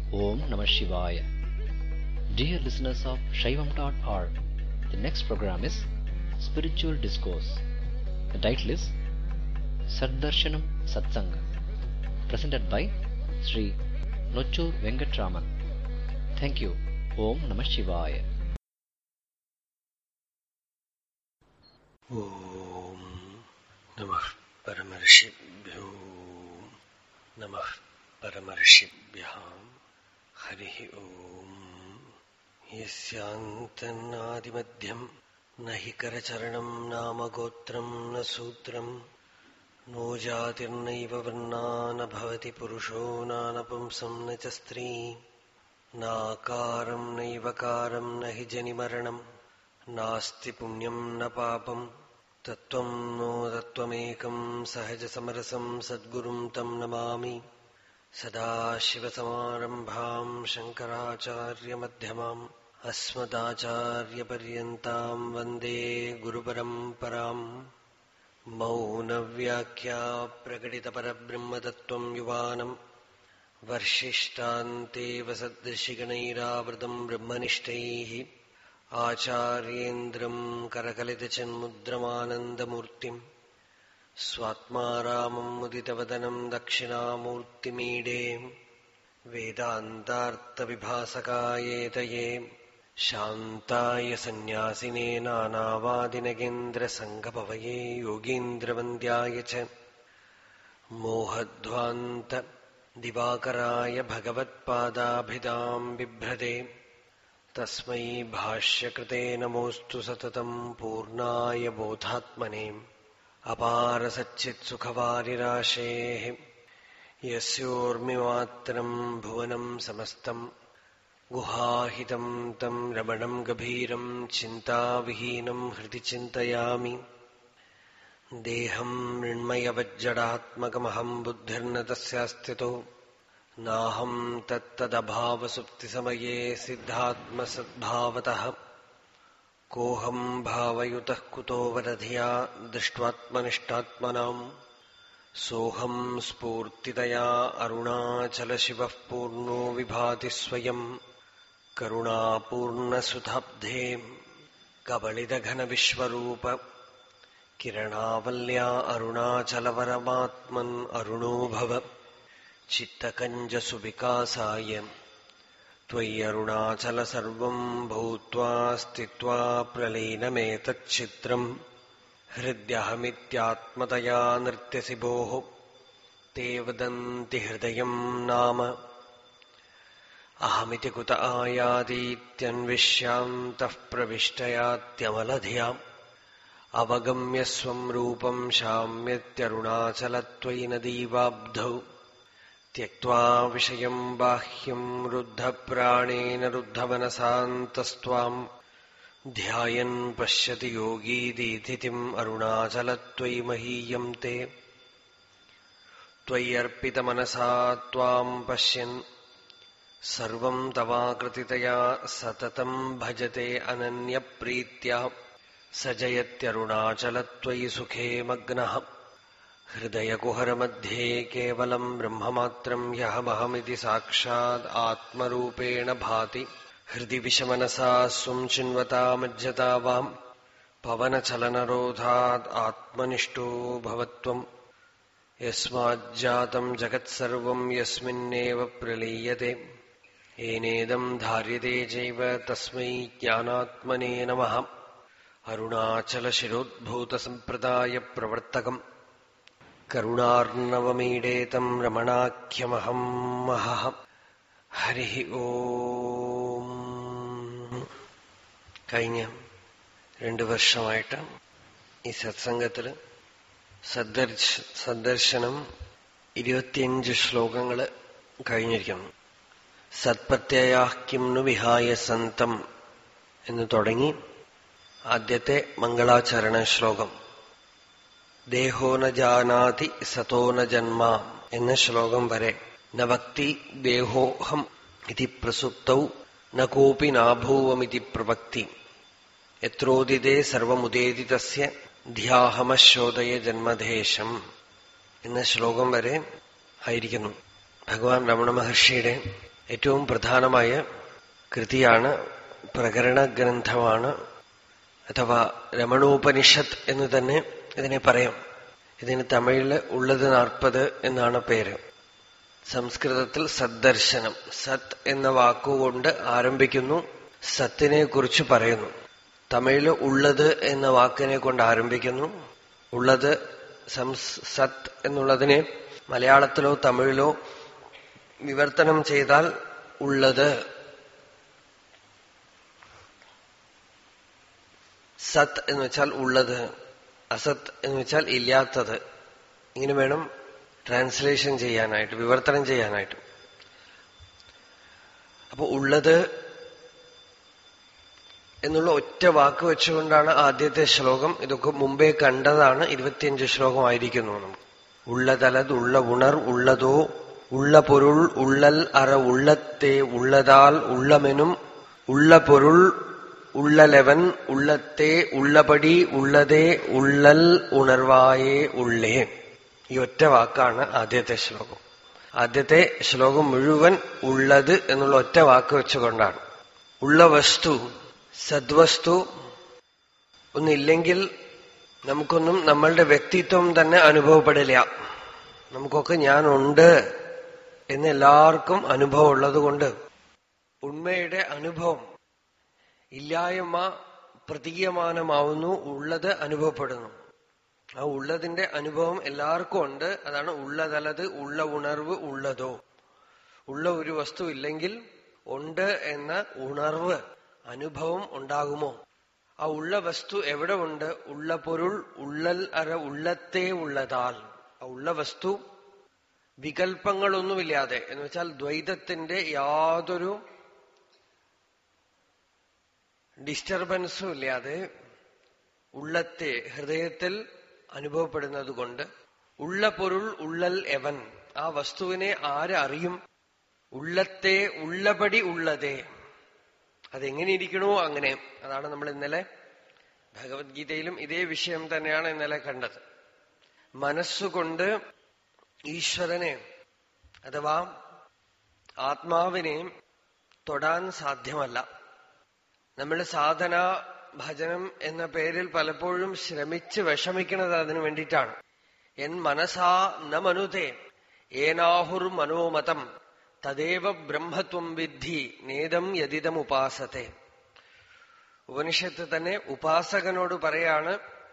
Om Namah Shivaya. Dear listeners of Shaivam.org, the next program is Spiritual Discourse. The title is Saddarshanam Satsanga, presented by Sri Nochur Venkatraman. Thank you. Om Namah Shivaya. ॐ नमः परमर्षिभ्यो नमः परमर्षिभ्यः हरिः ॐ यस्यान्तन्नादिमध्यम् न हि करचरणम् नाम गोत्रम् न सूत्रम् no जातिर्नैव वर्णा न भवति पुरुषो नानपुंसम् न च स्त्री नाकारम् नैवकारम् न हि जनिमरणम् नास्ति पुण्यम् न पापम् तत्त्वम् नो तत्त्वमेकम् सहजसमरसम् सद्गुरुम् तम् नमामि सदाशिवसमारम्भाम् शङ्कराचार्यमध्यमाम् अस्मदाचार्यपर्यन्ताम् वन्दे गुरुपरम्पराम् मौनव्याख्या प्रकटितपरब्रह्मतत्त्वम् युवानम् वर्षिष्टान्तेव सद्दर्शिगणैरावृतम् ब्रह्मनिष्ठैः आचार्येन्द्रम् करकलितचिन्मुद्रमानन्दमूर्तिम् स्वात्मा रामम् मुदितवदनम् दक्षिणामूर्तिमीडे वेदान्तार्थविभासकायेतये शान्ताय सन्न्यासिने नानावादिनगेन्द्रसङ्गपवये योगीन्द्रवन्द्याय च मोहध्वान्त दिवाकराय भगवत्पादाभिधाम् बिभ्रते तस्मै भाष्यकृते नमोऽस्तु सततम् पूर्णाय बोधात्मने अपारसच्चित्सुखवारिराशेः यस्योर्मिमात्रम् भुवनम् समस्तम् गुहाहितम् तम् रमणम् गभीरम् चिन्ताविहीनम् हृदि चिन्तयामि देहम् मृण्मयवज्जडात्मकमहम् बुद्धिर्न तस्यास्तितो नाहम् तत्तदभावसुप्तिसमये सिद्धात्मसद्भावतः कोऽहम् भावयुतः कुतो वरधिया दृष्ट्वात्मनिष्ठात्मनाम् सोऽहम् स्फूर्तितया अरुणाचलशिवः पूर्णो विभाति स्वयम् करुणापूर्णसुधाब्धे कबलिदघनविश्वरूप किरणावल्या अरुणाचलवरमात्मन् अरुणो भव चित्तकञ्जसुविकासाय त्वय्यरुणाचल सर्वम् भूत्वा स्थित्वा प्रलीनमेतच्चित्रम् हृद्यहमित्यात्मतया नृत्यसि भोः ते वदन्ति हृदयम् नाम अहमिति कुत आयातीत्यन्विष्यान्तः प्रविष्टयात्यमलधियाम् अवगम्य स्वम् रूपम् शाम्यत्यरुणाचलत्वयि नदीवाब्धौ त्यक्त्वा विषयम् बाह्यम् रुद्धप्राणेन रुद्धमनसान्तस्त्वाम् ध्यायन् पश्यति योगी दीधितिम् अरुणाचलत्वयि महीयम् ते त्वय्यर्पितमनसा त्वाम् पश्यन् सर्वम् तवाकृतितया सततम् भजते अनन्यप्रीत्या स जयत्यरुणाचलत्वयि सुखे मग्नः हृदयकुहरमध्ये केवलम् ब्रह्ममात्रम् ह्यहमहमिति साक्षात् आत्मरूपेण भाति हृदि विषमनसा स्वम् चिन्वता मज्जता वाम् पवनचलनरोधात् आत्मनिष्ठो भवत्वम् यस्माज्जातम् जगत्सर्वम् यस्मिन्नेव प्रलीयते येनेदम् धार्यते चैव तस्मै ज्ञानात्मने नमः अरुणाचलशिरोद्भूतसम्प्रदायप्रवर्तकम् കരുണാർണവമീഡേതം രമണാഖ്യമഹം മഹ ഹരി ഓം കഴിഞ്ഞ രണ്ടു വർഷമായിട്ട് ഈ സത്സംഗത്തിൽ സദ്ദർശ സന്ദർശനം ഇരുപത്തിയഞ്ച് ശ്ലോകങ്ങൾ കഴിഞ്ഞിരിക്കുന്നു സത്പ്രത്യയാഹ്യം നു വിഹായ സന്തം എന്ന് തുടങ്ങി ആദ്യത്തെ മംഗളാചരണ ശ്ലോകം ദേഹോ ന ജാനാതി സതോ ന ജന്മ എന്ന ശ്ലോകം വരെ ന ഭക്തി ദേഹോഹം ഇതി പ്രസുപ്തൗ ന കോപി നാഭൂവമിതി പ്രവക്തി എത്രോദിതേ സർവമുദേതി തസ്യ ധ്യാഹമശോദയ ജന്മദേശം എന്ന ശ്ലോകം വരെ ആയിരിക്കുന്നു ഭഗവാൻ രമണ മഹർഷിയുടെ ഏറ്റവും പ്രധാനമായ കൃതിയാണ് പ്രകരണ ഗ്രന്ഥമാണ് അഥവാ രമണോപനിഷത്ത് എന്ന് തന്നെ ഇതിനെ പറയാം ഇതിന് തമിഴില് ഉള്ളത് നാൽപ്പത് എന്നാണ് പേര് സംസ്കൃതത്തിൽ സദ്ദർശനം സത് എന്ന വാക്കുകൊണ്ട് ആരംഭിക്കുന്നു സത്തിനെ കുറിച്ച് പറയുന്നു തമിഴില് ഉള്ളത് എന്ന വാക്കിനെ കൊണ്ട് ആരംഭിക്കുന്നു ഉള്ളത് സംസ് സത് എന്നുള്ളതിനെ മലയാളത്തിലോ തമിഴിലോ വിവർത്തനം ചെയ്താൽ ഉള്ളത് സത് എന്ന് വെച്ചാൽ ഉള്ളത് അസത് എന്ന് വെച്ചാൽ ഇല്ലാത്തത് ഇങ്ങനെ വേണം ട്രാൻസ്ലേഷൻ ചെയ്യാനായിട്ട് വിവർത്തനം ചെയ്യാനായിട്ട് അപ്പൊ ഉള്ളത് എന്നുള്ള ഒറ്റ വാക്ക് വെച്ചുകൊണ്ടാണ് ആദ്യത്തെ ശ്ലോകം ഇതൊക്കെ മുമ്പേ കണ്ടതാണ് ഇരുപത്തിയഞ്ച് ശ്ലോകമായിരിക്കുന്നു നമുക്ക് ഉള്ളതലത് ഉള്ള ഉണർ ഉള്ളതോ ഉള്ള പൊരുൾ ഉള്ളൽ അറ ഉള്ളത്തെ ഉള്ളതാൽ ഉള്ളമെനും ഉള്ള പൊരുൾ ഉള്ളലെവൻ ഉള്ളത്തെ ഉള്ളപടി ഉള്ളതേ ഉള്ളൽ ഉണർവായേ ഉള്ളേ ഈ ഒറ്റ വാക്കാണ് ആദ്യത്തെ ശ്ലോകം ആദ്യത്തെ ശ്ലോകം മുഴുവൻ ഉള്ളത് എന്നുള്ള ഒറ്റ വാക്ക് വെച്ചുകൊണ്ടാണ് ഉള്ള വസ്തു സദ്വസ്തു ഒന്നില്ലെങ്കിൽ നമുക്കൊന്നും നമ്മളുടെ വ്യക്തിത്വം തന്നെ അനുഭവപ്പെടില്ല നമുക്കൊക്കെ ഞാനുണ്ട് എന്ന് എല്ലാവർക്കും അനുഭവം ഉള്ളതുകൊണ്ട് ഉണ്മയുടെ അനുഭവം ഇല്ലായ്മ പ്രതീയമാനമാവുന്നു ഉള്ളത് അനുഭവപ്പെടുന്നു ആ ഉള്ളതിന്റെ അനുഭവം എല്ലാവർക്കും ഉണ്ട് അതാണ് ഉള്ളതല്ലത് ഉള്ള ഉണർവ് ഉള്ളതോ ഉള്ള ഒരു വസ്തു ഇല്ലെങ്കിൽ ഉണ്ട് എന്ന ഉണർവ് അനുഭവം ഉണ്ടാകുമോ ആ ഉള്ള വസ്തു എവിടെ ഉണ്ട് ഉള്ള പൊരുൾ ഉള്ളൽ അര ഉള്ളത്തെ ഉള്ളതാൽ ആ ഉള്ള വസ്തു വികൽപ്പങ്ങളൊന്നുമില്ലാതെ എന്ന് വെച്ചാൽ ദ്വൈതത്തിന്റെ യാതൊരു ഡിസ്റ്റർബൻസും ഇല്ലാതെ ഉള്ളത്തെ ഹൃദയത്തിൽ അനുഭവപ്പെടുന്നത് കൊണ്ട് ഉള്ള പൊരുൾ ഉള്ളൽ എവൻ ആ വസ്തുവിനെ ആരറിയും ഉള്ളത്തെ ഉള്ളപടി ഉള്ളതേ അതെങ്ങനെ ഇരിക്കണോ അങ്ങനെ അതാണ് നമ്മൾ ഇന്നലെ ഭഗവത്ഗീതയിലും ഇതേ വിഷയം തന്നെയാണ് ഇന്നലെ കണ്ടത് മനസ്സുകൊണ്ട് ഈശ്വരനെ അഥവാ ആത്മാവിനെ തൊടാൻ സാധ്യമല്ല നമ്മൾ സാധന ഭജനം എന്ന പേരിൽ പലപ്പോഴും ശ്രമിച്ച് വിഷമിക്കുന്നത് അതിനു വേണ്ടിയിട്ടാണ് എൻ മനസാ ന മനുതേ ഏനാഹുർ മനോമതം തദേവ ബ്രഹ്മത്വം വിദ്ധി നേദം യതിദം ഉപാസത്തെ ഉപനിഷത്ത് തന്നെ ഉപാസകനോട് പറയാണ്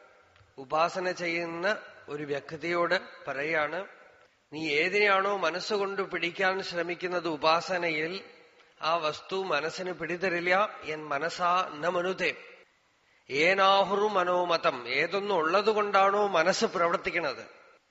ഉപാസന ചെയ്യുന്ന ഒരു വ്യക്തിയോട് പറയാണ് നീ ഏതിനെയാണോ മനസ്സുകൊണ്ട് പിടിക്കാൻ ശ്രമിക്കുന്നത് ഉപാസനയിൽ ആ വസ്തു മനസ്സിന് പിടിതരില്ല എൻ മനസ്സാ ന മനുതേ ഏനാഹുറു മനോമതം ഏതൊന്നും ഉള്ളതുകൊണ്ടാണോ മനസ്സ് പ്രവർത്തിക്കുന്നത്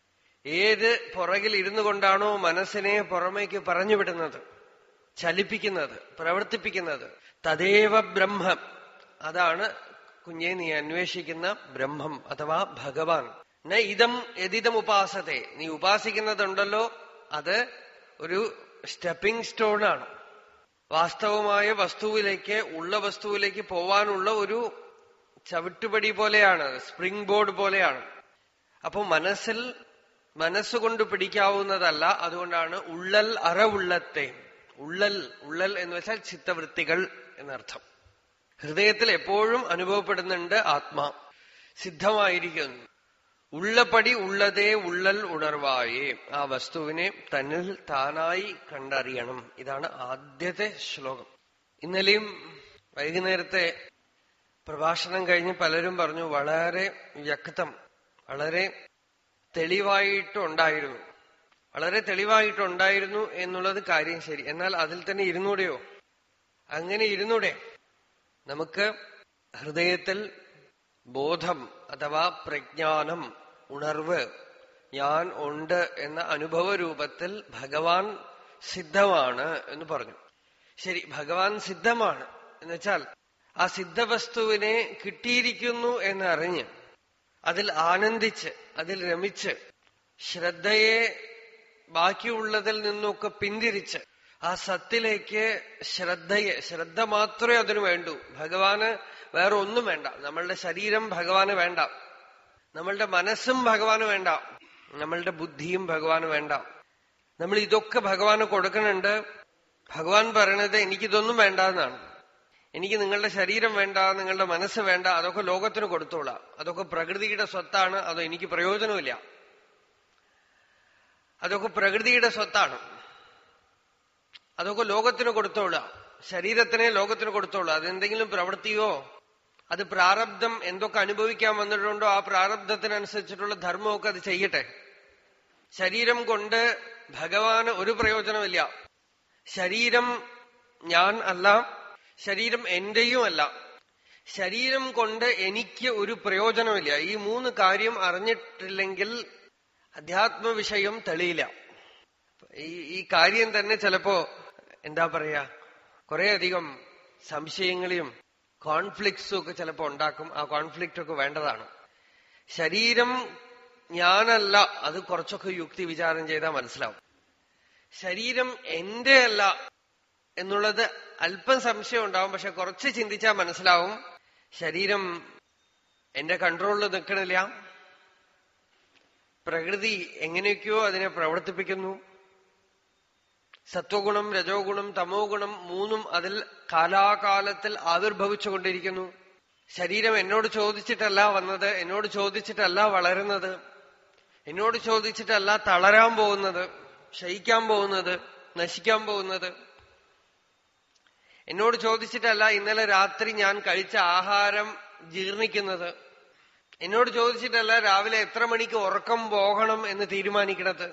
ഏത് പുറകിൽ ഇരുന്നു കൊണ്ടാണോ മനസ്സിനെ പുറമേക്ക് പറഞ്ഞുവിടുന്നത് ചലിപ്പിക്കുന്നത് പ്രവർത്തിപ്പിക്കുന്നത് തദേവ ബ്രഹ്മം അതാണ് കുഞ്ഞെ നീ അന്വേഷിക്കുന്ന ബ്രഹ്മം അഥവാ ഭഗവാൻ ന ഇതം യതിതം ഉപാസത്തെ നീ ഉപാസിക്കുന്നതുണ്ടല്ലോ അത് ഒരു സ്റ്റെപ്പിംഗ് സ്റ്റോൺ ആണ് വാസ്തവമായ വസ്തുവിലേക്ക് ഉള്ള വസ്തുവിലേക്ക് പോവാനുള്ള ഒരു ചവിട്ടുപടി പോലെയാണ് സ്പ്രിംഗ് ബോർഡ് പോലെയാണ് അപ്പൊ മനസ്സിൽ മനസ്സുകൊണ്ട് പിടിക്കാവുന്നതല്ല അതുകൊണ്ടാണ് ഉള്ളൽ അറ ഉള്ളത്തെ ഉള്ളൽ ഉള്ളൽ എന്ന് വെച്ചാൽ ചിത്തവൃത്തികൾ എന്നർത്ഥം ഹൃദയത്തിൽ എപ്പോഴും അനുഭവപ്പെടുന്നുണ്ട് ആത്മാ സിദ്ധമായിരിക്കുന്നു ഉള്ളപടി ഉള്ളതേ ഉള്ളൽ ഉണർവായേ ആ വസ്തുവിനെ തന്നിൽ താനായി കണ്ടറിയണം ഇതാണ് ആദ്യത്തെ ശ്ലോകം ഇന്നലെയും വൈകുന്നേരത്തെ പ്രഭാഷണം കഴിഞ്ഞ് പലരും പറഞ്ഞു വളരെ വ്യക്തം വളരെ തെളിവായിട്ടുണ്ടായിരുന്നു വളരെ തെളിവായിട്ടുണ്ടായിരുന്നു എന്നുള്ളത് കാര്യം ശരി എന്നാൽ അതിൽ തന്നെ ഇരുന്നൂടെയോ അങ്ങനെ ഇരുന്നൂടെ നമുക്ക് ഹൃദയത്തിൽ ബോധം അഥവാ പ്രജ്ഞാനം ഉണർവ് ഞാൻ ഉണ്ട് എന്ന അനുഭവ രൂപത്തിൽ ഭഗവാൻ സിദ്ധമാണ് എന്ന് പറഞ്ഞു ശരി ഭഗവാൻ സിദ്ധമാണ് എന്നുവെച്ചാൽ ആ സിദ്ധവസ്തുവിനെ കിട്ടിയിരിക്കുന്നു എന്നറിഞ്ഞ് അതിൽ ആനന്ദിച്ച് അതിൽ രമിച്ച് ശ്രദ്ധയെ ബാക്കിയുള്ളതിൽ നിന്നൊക്കെ പിന്തിരിച്ച് ആ സത്തിലേക്ക് ശ്രദ്ധയെ ശ്രദ്ധ മാത്രമേ അതിനു വേണ്ടൂ ഭഗവാന് വേറെ ഒന്നും വേണ്ട നമ്മളുടെ ശരീരം ഭഗവാന് വേണ്ട നമ്മളുടെ മനസ്സും ഭഗവാന് വേണ്ട നമ്മളുടെ ബുദ്ധിയും ഭഗവാന് വേണ്ട നമ്മൾ ഇതൊക്കെ ഭഗവാന് കൊടുക്കുന്നുണ്ട് ഭഗവാൻ പറയണത് എനിക്കിതൊന്നും വേണ്ട എന്നാണ് എനിക്ക് നിങ്ങളുടെ ശരീരം വേണ്ട നിങ്ങളുടെ മനസ്സ് വേണ്ട അതൊക്കെ ലോകത്തിന് കൊടുത്തോളാം അതൊക്കെ പ്രകൃതിയുടെ സ്വത്താണ് അതോ എനിക്ക് പ്രയോജനമില്ല അതൊക്കെ പ്രകൃതിയുടെ സ്വത്താണ് അതൊക്കെ ലോകത്തിന് കൊടുത്തോളാം ശരീരത്തിനെ ലോകത്തിന് കൊടുത്തോളാം അതെന്തെങ്കിലും പ്രവൃത്തിയോ അത് പ്രാരബ്ധം എന്തൊക്കെ അനുഭവിക്കാൻ വന്നിട്ടുണ്ടോ ആ പ്രാരബ്ധത്തിനനുസരിച്ചിട്ടുള്ള ധർമ്മമൊക്കെ അത് ചെയ്യട്ടെ ശരീരം കൊണ്ട് ഭഗവാന് ഒരു പ്രയോജനമില്ല ശരീരം ഞാൻ അല്ല ശരീരം എന്റെയും അല്ല ശരീരം കൊണ്ട് എനിക്ക് ഒരു പ്രയോജനമില്ല ഈ മൂന്ന് കാര്യം അറിഞ്ഞിട്ടില്ലെങ്കിൽ അധ്യാത്മ വിഷയം തെളിയില്ല ഈ ഈ കാര്യം തന്നെ ചിലപ്പോ എന്താ പറയാ കുറേയധികം സംശയങ്ങളെയും കോൺഫ്ലിക്ട്സും ഒക്കെ ചിലപ്പോ ഉണ്ടാക്കും ആ കോൺഫ്ലിക്റ്റ് ഒക്കെ വേണ്ടതാണ് ശരീരം ഞാനല്ല അത് കുറച്ചൊക്കെ യുക്തി വിചാരം ചെയ്താൽ മനസ്സിലാവും ശരീരം എന്റെ അല്ല എന്നുള്ളത് അല്പം സംശയം ഉണ്ടാവും പക്ഷെ കുറച്ച് ചിന്തിച്ചാൽ മനസ്സിലാവും ശരീരം എന്റെ കൺട്രോളിൽ നിൽക്കണില്ല പ്രകൃതി എങ്ങനെയൊക്കെയോ അതിനെ പ്രവർത്തിപ്പിക്കുന്നു സത്വഗുണം രജോ ഗുണം തമോ ഗുണം മൂന്നും അതിൽ കാലാകാലത്തിൽ ആവിർഭവിച്ചുകൊണ്ടിരിക്കുന്നു ശരീരം എന്നോട് ചോദിച്ചിട്ടല്ല വന്നത് എന്നോട് ചോദിച്ചിട്ടല്ല വളരുന്നത് എന്നോട് ചോദിച്ചിട്ടല്ല തളരാൻ പോകുന്നത് ക്ഷയിക്കാൻ പോകുന്നത് നശിക്കാൻ പോകുന്നത് എന്നോട് ചോദിച്ചിട്ടല്ല ഇന്നലെ രാത്രി ഞാൻ കഴിച്ച ആഹാരം ജീർണിക്കുന്നത് എന്നോട് ചോദിച്ചിട്ടല്ല രാവിലെ എത്ര മണിക്ക് ഉറക്കം പോകണം എന്ന് തീരുമാനിക്കണത്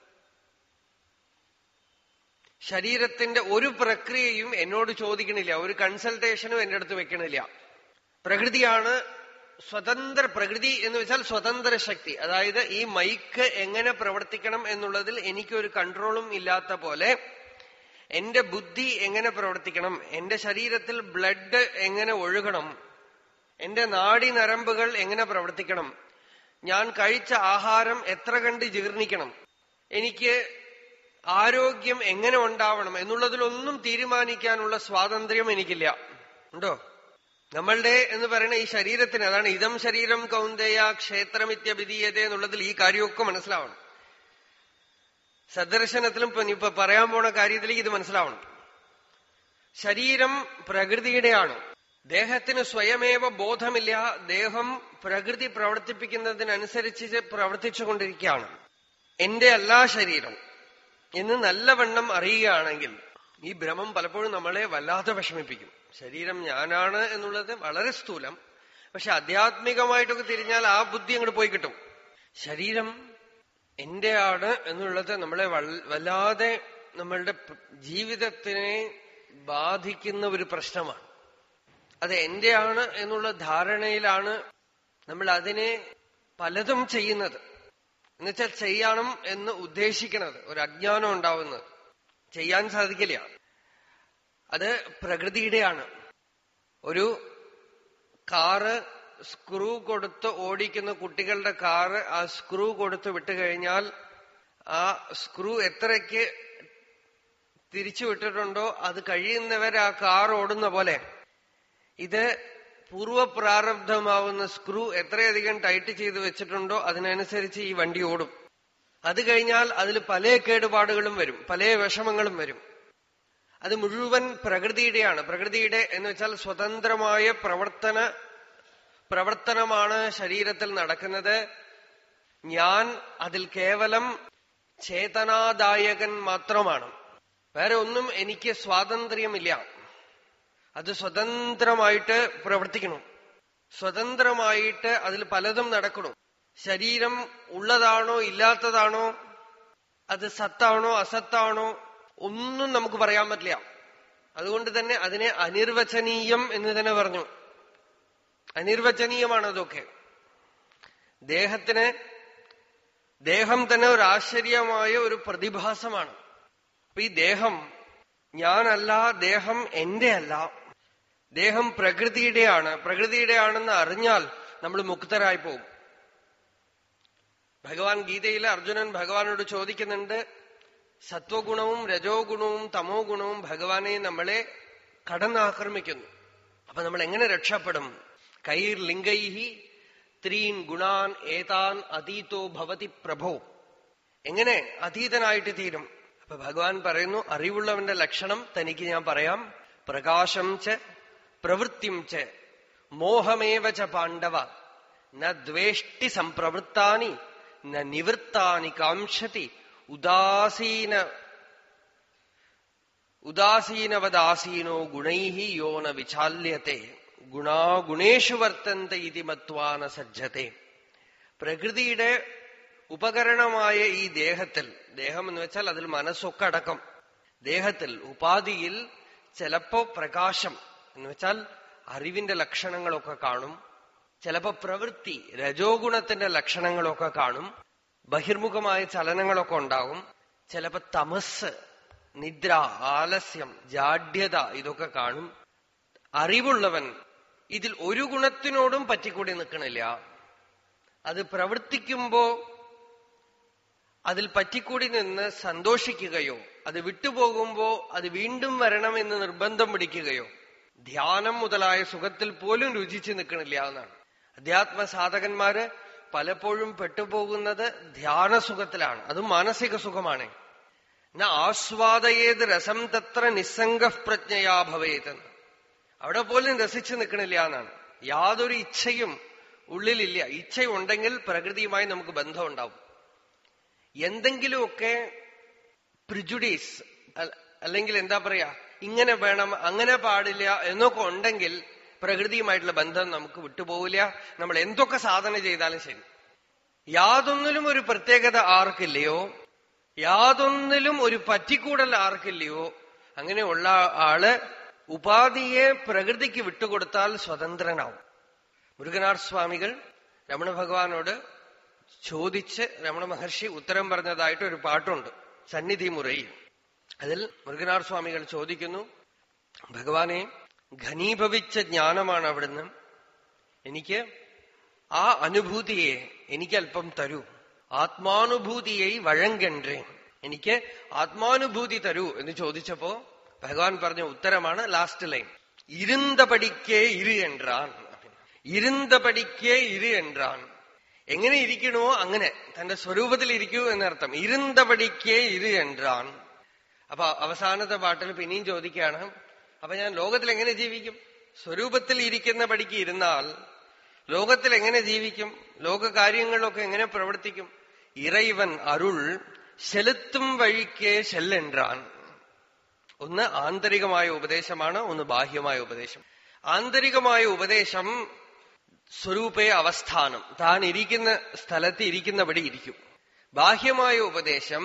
ശരീരത്തിന്റെ ഒരു പ്രക്രിയയും എന്നോട് ചോദിക്കണില്ല ഒരു കൺസൾട്ടേഷനും എന്റെ അടുത്ത് വെക്കണില്ല പ്രകൃതിയാണ് സ്വതന്ത്ര പ്രകൃതി എന്ന് വെച്ചാൽ സ്വതന്ത്ര ശക്തി അതായത് ഈ മൈക്ക് എങ്ങനെ പ്രവർത്തിക്കണം എന്നുള്ളതിൽ എനിക്കൊരു കൺട്രോളും ഇല്ലാത്ത പോലെ എന്റെ ബുദ്ധി എങ്ങനെ പ്രവർത്തിക്കണം എന്റെ ശരീരത്തിൽ ബ്ലഡ് എങ്ങനെ ഒഴുകണം എന്റെ നാഡി നരമ്പുകൾ എങ്ങനെ പ്രവർത്തിക്കണം ഞാൻ കഴിച്ച ആഹാരം എത്ര കണ്ട് ജീർണിക്കണം എനിക്ക് ആരോഗ്യം എങ്ങനെ ഉണ്ടാവണം എന്നുള്ളതിലൊന്നും തീരുമാനിക്കാനുള്ള സ്വാതന്ത്ര്യം എനിക്കില്ല ഉണ്ടോ നമ്മളുടെ എന്ന് പറയുന്ന ഈ ശരീരത്തിന് അതാണ് ഇതം ശരീരം കൗന്ദയ ക്ഷേത്രമിത്യഭിധീയത എന്നുള്ളതിൽ ഈ കാര്യമൊക്കെ മനസ്സിലാവണം സദർശനത്തിലും ഇപ്പൊ ഇപ്പൊ പറയാൻ പോണ കാര്യത്തിലേക്ക് ഇത് മനസ്സിലാവണം ശരീരം പ്രകൃതിയുടെയാണ് ദേഹത്തിന് സ്വയമേവ ബോധമില്ല ദേഹം പ്രകൃതി പ്രവർത്തിപ്പിക്കുന്നതിനനുസരിച്ച് പ്രവർത്തിച്ചുകൊണ്ടിരിക്കുകയാണ് എന്റെ എല്ലാ ശരീരം എന്ന് നല്ലവണ്ണം അറിയുകയാണെങ്കിൽ ഈ ഭ്രമം പലപ്പോഴും നമ്മളെ വല്ലാതെ വിഷമിപ്പിക്കും ശരീരം ഞാനാണ് എന്നുള്ളത് വളരെ സ്ഥൂലം പക്ഷെ ആധ്യാത്മികമായിട്ടൊക്കെ തിരിഞ്ഞാൽ ആ ബുദ്ധി അങ്ങോട്ട് പോയി കിട്ടും ശരീരം എന്റെ ആണ് എന്നുള്ളത് നമ്മളെ വല്ലാതെ നമ്മളുടെ ജീവിതത്തിനെ ബാധിക്കുന്ന ഒരു പ്രശ്നമാണ് അത് എന്റെ ആണ് എന്നുള്ള ധാരണയിലാണ് നമ്മൾ അതിനെ പലതും ചെയ്യുന്നത് എന്നുവെച്ചാൽ ചെയ്യണം എന്ന് ഉദ്ദേശിക്കുന്നത് ഒരു അജ്ഞാനം ഉണ്ടാവുന്നത് ചെയ്യാൻ സാധിക്കില്ല അത് പ്രകൃതിയുടെയാണ് ഒരു കാറ് സ്ക്രൂ കൊടുത്ത് ഓടിക്കുന്ന കുട്ടികളുടെ കാറ് ആ സ്ക്രൂ കൊടുത്ത് വിട്ടുകഴിഞ്ഞാൽ ആ സ്ക്രൂ എത്രയ്ക്ക് തിരിച്ചു വിട്ടിട്ടുണ്ടോ അത് കഴിയുന്നവരെ ആ കാർ ഓടുന്ന പോലെ ഇത് പൂർവപ്രാരബ്ധമാവുന്ന സ്ക്രൂ എത്രയധികം ടൈറ്റ് ചെയ്ത് വെച്ചിട്ടുണ്ടോ അതിനനുസരിച്ച് ഈ വണ്ടി ഓടും അത് കഴിഞ്ഞാൽ അതിൽ പല കേടുപാടുകളും വരും പല വിഷമങ്ങളും വരും അത് മുഴുവൻ പ്രകൃതിയുടെയാണ് പ്രകൃതിയുടെ എന്ന് വെച്ചാൽ സ്വതന്ത്രമായ പ്രവർത്തന പ്രവർത്തനമാണ് ശരീരത്തിൽ നടക്കുന്നത് ഞാൻ അതിൽ കേവലം ചേതനാദായകൻ മാത്രമാണ് വേറെ ഒന്നും എനിക്ക് സ്വാതന്ത്ര്യമില്ല അത് സ്വതന്ത്രമായിട്ട് പ്രവർത്തിക്കണം സ്വതന്ത്രമായിട്ട് അതിൽ പലതും നടക്കണം ശരീരം ഉള്ളതാണോ ഇല്ലാത്തതാണോ അത് സത്താണോ അസത്താണോ ഒന്നും നമുക്ക് പറയാൻ പറ്റില്ല അതുകൊണ്ട് തന്നെ അതിനെ അനിർവചനീയം എന്ന് തന്നെ പറഞ്ഞു അനിർവചനീയമാണ് അതൊക്കെ ദേഹത്തിന് ദേഹം തന്നെ ഒരു ആശ്ചര്യമായ ഒരു പ്രതിഭാസമാണ് അപ്പൊ ഈ ദേഹം ഞാനല്ല ദേഹം എന്റെ അല്ല ദേഹം പ്രകൃതിയുടെയാണ് പ്രകൃതിയുടെയാണെന്ന് അറിഞ്ഞാൽ നമ്മൾ മുക്തരായി പോകും ഭഗവാൻ ഗീതയിൽ അർജുനൻ ഭഗവാനോട് ചോദിക്കുന്നുണ്ട് സത്വഗുണവും രജോ ഗുണവും തമോ ഗുണവും ഭഗവാനെ നമ്മളെ കടന്നാക്രമിക്കുന്നു അപ്പൊ നമ്മൾ എങ്ങനെ രക്ഷപ്പെടും കൈർ ലിംഗൈഹി ത്രീൻ ഗുണാൻ ഏതാൻ അതീതോ ഭവതി പ്രഭോ എങ്ങനെ അതീതനായിട്ട് തീരും അപ്പൊ അപ്പൊ ഭഗവാൻ പറയുന്നു അറിവുള്ളവന്റെ ലക്ഷണം തനിക്ക് ഞാൻ പറയാം പ്രകാശം ച പ്രവൃത്തിം ച മോഹമേവ ച പാണ്ഡവ ന ദ്വേഷ്ടി സംപ്രവൃത്താനി ന നിവൃത്താനി കാംക്ഷതി ഉദാസീന ഉദാസീനവദാസീനോ ഗുണൈ യോ ന വിചാല്യത്തെ ഗുണാ ഗുണേഷു വർത്തന്ത ഇതി മത്വാന സജ്ജത്തെ പ്രകൃതിയുടെ ഉപകരണമായ ഈ ദേഹത്തിൽ ദേഹം എന്ന് വെച്ചാൽ അതിൽ മനസ്സൊക്കെ അടക്കം ദേഹത്തിൽ ഉപാധിയിൽ ചിലപ്പോ പ്രകാശം എന്ന് വെച്ചാൽ അറിവിന്റെ ലക്ഷണങ്ങളൊക്കെ കാണും ചിലപ്പോ പ്രവൃത്തി രജോഗുണത്തിന്റെ ലക്ഷണങ്ങളൊക്കെ കാണും ബഹിർമുഖമായ ചലനങ്ങളൊക്കെ ഉണ്ടാകും ചിലപ്പോ തമസ് നിദ്ര ആലസ്യം ജാഡ്യത ഇതൊക്കെ കാണും അറിവുള്ളവൻ ഇതിൽ ഒരു ഗുണത്തിനോടും പറ്റിക്കൂടി നിൽക്കണില്ല അത് പ്രവർത്തിക്കുമ്പോ അതിൽ പറ്റിക്കൂടി നിന്ന് സന്തോഷിക്കുകയോ അത് വിട്ടുപോകുമ്പോ അത് വീണ്ടും വരണമെന്ന് നിർബന്ധം പിടിക്കുകയോ ധ്യാനം മുതലായ സുഖത്തിൽ പോലും രുചിച്ചു നിൽക്കണില്ല എന്നാണ് അധ്യാത്മ സാധകന്മാര് പലപ്പോഴും പെട്ടുപോകുന്നത് ധ്യാന സുഖത്തിലാണ് അതും മാനസിക സുഖമാണ് ന ആസ്വാദയേത് രസം തത്ര നിസ്സംഗ പ്രജ്ഞയാ ഭവേത് അവിടെ പോലും രസിച്ചു നിൽക്കണില്ല എന്നാണ് യാതൊരു ഇച്ഛയും ഉള്ളിലില്ല ഇച്ഛയുണ്ടെങ്കിൽ പ്രകൃതിയുമായി നമുക്ക് ബന്ധം ഉണ്ടാവും എന്തെങ്കിലുമൊക്കെ പ്രിജുഡീസ് അല്ലെങ്കിൽ എന്താ പറയാ ഇങ്ങനെ വേണം അങ്ങനെ പാടില്ല എന്നൊക്കെ ഉണ്ടെങ്കിൽ പ്രകൃതിയുമായിട്ടുള്ള ബന്ധം നമുക്ക് വിട്ടുപോകില്ല നമ്മൾ എന്തൊക്കെ സാധന ചെയ്താലും ശരി യാതൊന്നിലും ഒരു പ്രത്യേകത ആർക്കില്ലയോ യാതൊന്നിലും ഒരു പറ്റിക്കൂടൽ ആർക്കില്ലയോ അങ്ങനെയുള്ള ആള് ഉപാധിയെ പ്രകൃതിക്ക് വിട്ടുകൊടുത്താൽ സ്വതന്ത്രനാവും മുരുകനാർ സ്വാമികൾ രമണ ഭഗവാനോട് ചോദിച്ച് രമണ മഹർഷി ഉത്തരം പറഞ്ഞതായിട്ട് ഒരു പാട്ടുണ്ട് സന്നിധി മുറയിൽ അതിൽ മുരുകനാർ സ്വാമികൾ ചോദിക്കുന്നു ഭഗവാനെ ഘനീഭവിച്ച ജ്ഞാനമാണ് അവിടുന്ന് എനിക്ക് ആ അനുഭൂതിയെ എനിക്ക് അല്പം തരൂ ആത്മാനുഭൂതിയെ വഴങ്കണ്ടേ എനിക്ക് ആത്മാനുഭൂതി തരൂ എന്ന് ചോദിച്ചപ്പോ ഭഗവാൻ പറഞ്ഞ ഉത്തരമാണ് ലാസ്റ്റ് ലൈൻ ഇരുന്തപടിക്കേ ഇരു என்றான் ഇരുന്തപടിക്കേ ഇരു என்றான் എങ്ങനെ ഇരിക്കണോ അങ്ങനെ തന്റെ സ്വരൂപത്തിൽ ഇരിക്കൂ എന്നർത്ഥം ഇരുന്തപടിക്കേ ഇരു என்றான் അപ്പൊ അവസാനത്തെ പാട്ടിൽ പിന്നെയും ചോദിക്കുകയാണ് അപ്പൊ ഞാൻ ലോകത്തിൽ എങ്ങനെ ജീവിക്കും സ്വരൂപത്തിൽ ഇരിക്കുന്ന പടിക്ക് ഇരുന്നാൽ ലോകത്തിൽ എങ്ങനെ ജീവിക്കും ലോക കാര്യങ്ങളിലൊക്കെ എങ്ങനെ പ്രവർത്തിക്കും ഇറൈവൻ അരുൾ செலுത്തും വഴിക്കേ ചെല്ലെൻറാൻ ഒന്ന് ആന്തരികമായ ഉപദേശമാണ് ഒന്ന് ബാഹ്യമായ ഉപദേശം ആന്തരികമായ ഉപദേശം സ്വരൂപേ അവസ്ഥാനം താൻ ഇരിക്കുന്ന സ്ഥലത്ത് ഇരിക്കുന്നപടി ഇരിക്കും ബാഹ്യമായ ഉപദേശം